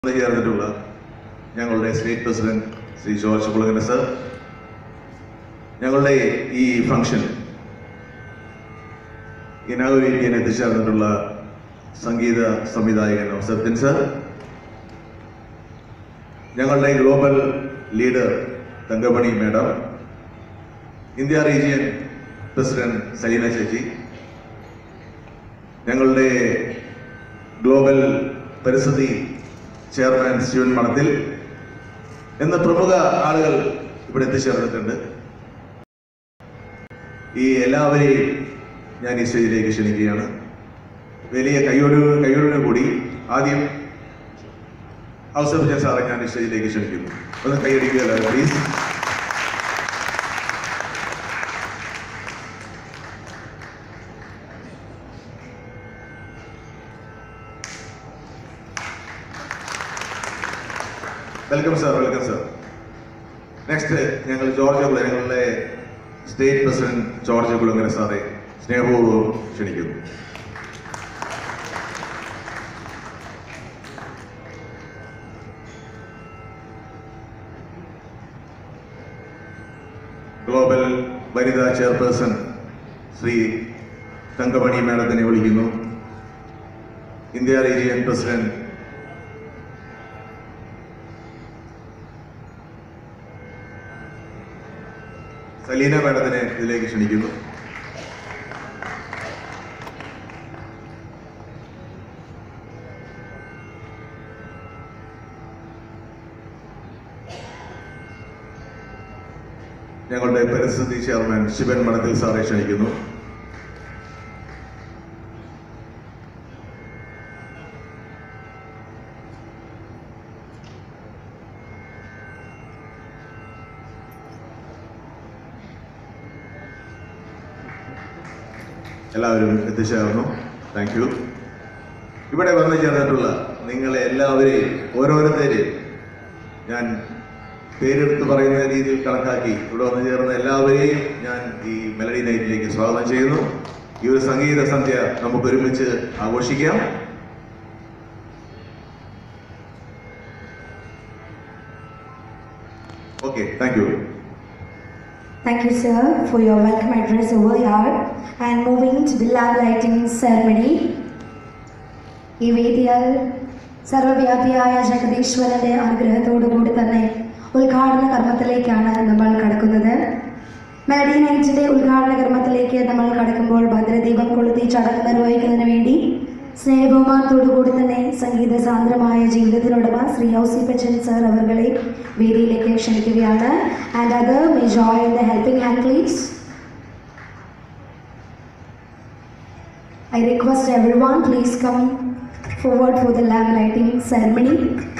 ചേർന്നിട്ടുള്ള ഞങ്ങളുടെ state president Shri George Kulangara sir ഞങ്ങളുടെ ഈ ഫംഗ്ഷൻ ഇനാഗുറേറ്റ് ചെയ്യാൻ എത്തിച്ചേർന്നിട്ടുള്ള സംഗീത സംവിധായകൻ സത്യൻ സർ ഞങ്ങളുടെ global leader Thankamani madam India region president Salina ചേച്ചി ഞങ്ങളുടെ ഗ്ലോബൽ പരിസ്ഥിതി ചെയർമാൻ സ്റ്റീവൻ മണത്തിൽ എന്ന പ്രമുഖ ആളുകൾ ഇവിടെ എത്തിച്ചേർന്നിട്ടുണ്ട് ഈ എല്ലാവരെയും ഞാൻ ഈ സ്റ്റേജിലേക്ക് ക്ഷണിക്കുകയാണ് വലിയ കയ്യോട് കയ്യോടിനു കൂടി ആദ്യം അവസരം സാറെ ഞാൻ ഈ സ്റ്റേജിലേക്ക് ക്ഷണിക്കുന്നു ഒന്ന് കൈയടിക്കുകയല്ല please welcome sir welcome sir next ഞങ്ങൾ ജോർജ് കുള ഞങ്ങളുടെ സ്റ്റേറ്റ് പ്രസിഡന്റ് ജോർജ് കുളങ്ങര സാറെ സ്നേഹപൂർവ്വം ക്ഷണിക്കുന്നു ഗ്ലോബൽ വനിതാ ചെയർപേഴ്സൺ ശ്രീ തങ്കമണി മാഡത്തിനെ വിളിക്കുന്നു ഇന്ത്യ റീജിയൻ പ്രസിഡന്റ് സലീന മാഡത്തിനെ ഇതിലേക്ക് ക്ഷണിക്കുന്നു ഞങ്ങളുടെ പരിസ്ഥിതി ചെയർമാൻ ശിവൻ മണത്തിൽ സാറെ ക്ഷണിക്കുന്നു എല്ലാവരും എത്തിച്ചേർന്നു താങ്ക് യു ഇവിടെ വന്നു ചേർന്നിട്ടുള്ള നിങ്ങളെ എല്ലാവരെയും ഓരോരുത്തരെയും ഞാൻ പേരെടുത്ത് പറയുന്ന രീതിയിൽ കണക്കാക്കി ഇവിടെ വന്നു ചേർന്ന എല്ലാവരെയും ഞാൻ ഈ മെലഡി നൈറ്റിലേക്ക് സ്വാഗതം ചെയ്യുന്നു ഈ ഒരു സംഗീത സന്ധ്യ നമുക്ക് ഒരുമിച്ച് ആഘോഷിക്കാം okay thank you Thank you, sir, for your welcome address over here. And moving to the lamp lighting ceremony. ഈ വേദിയാൽ സർവ്വവ്യാപിയായ ജഗദീശ്വരന്റെ അനുഗ്രഹത്തോടു കൂടി തന്നെ ഉദ്ഘാടന കർമ്മത്തിലേക്കാണ് നമ്മൾ കടക്കുന്നത് മെലഡി നൈറ്റിന്റെ ഉദ്ഘാടന കർമ്മത്തിലേക്ക് നമ്മൾ കടക്കുമ്പോൾ ഭദ്രദീപം കൊളുത്തി ചടങ്ങ് നിർവഹിക്കുന്നതിന് വേണ്ടി സ്നേഹബഹുമാനത്തോടു കൂടി തന്നെ സംഗീത സാന്ദ്രമായ ജീവിതത്തിനുടമ ശ്രീ ഔസി പച്ചൻ സർ അവർകളെ വേദിയിലേക്ക് ക്ഷണിക്കുകയാണ് ആൻഡ് അത് may joy in the helping hand please I request everyone please come forward for the lamp lighting ceremony.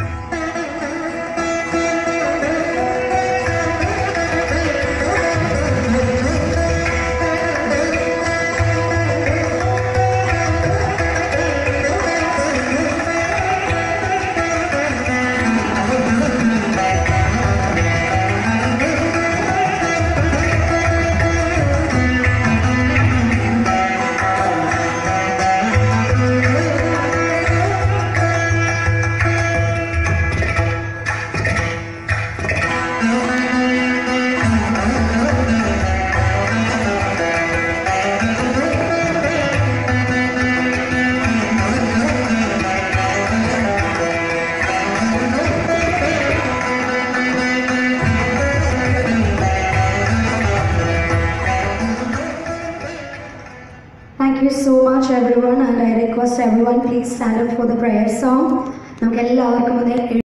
Thank you so much everyone and I request everyone please stand up for the prayer song. നമുക്ക് എല്ലാവർക്കും ഒന്ന്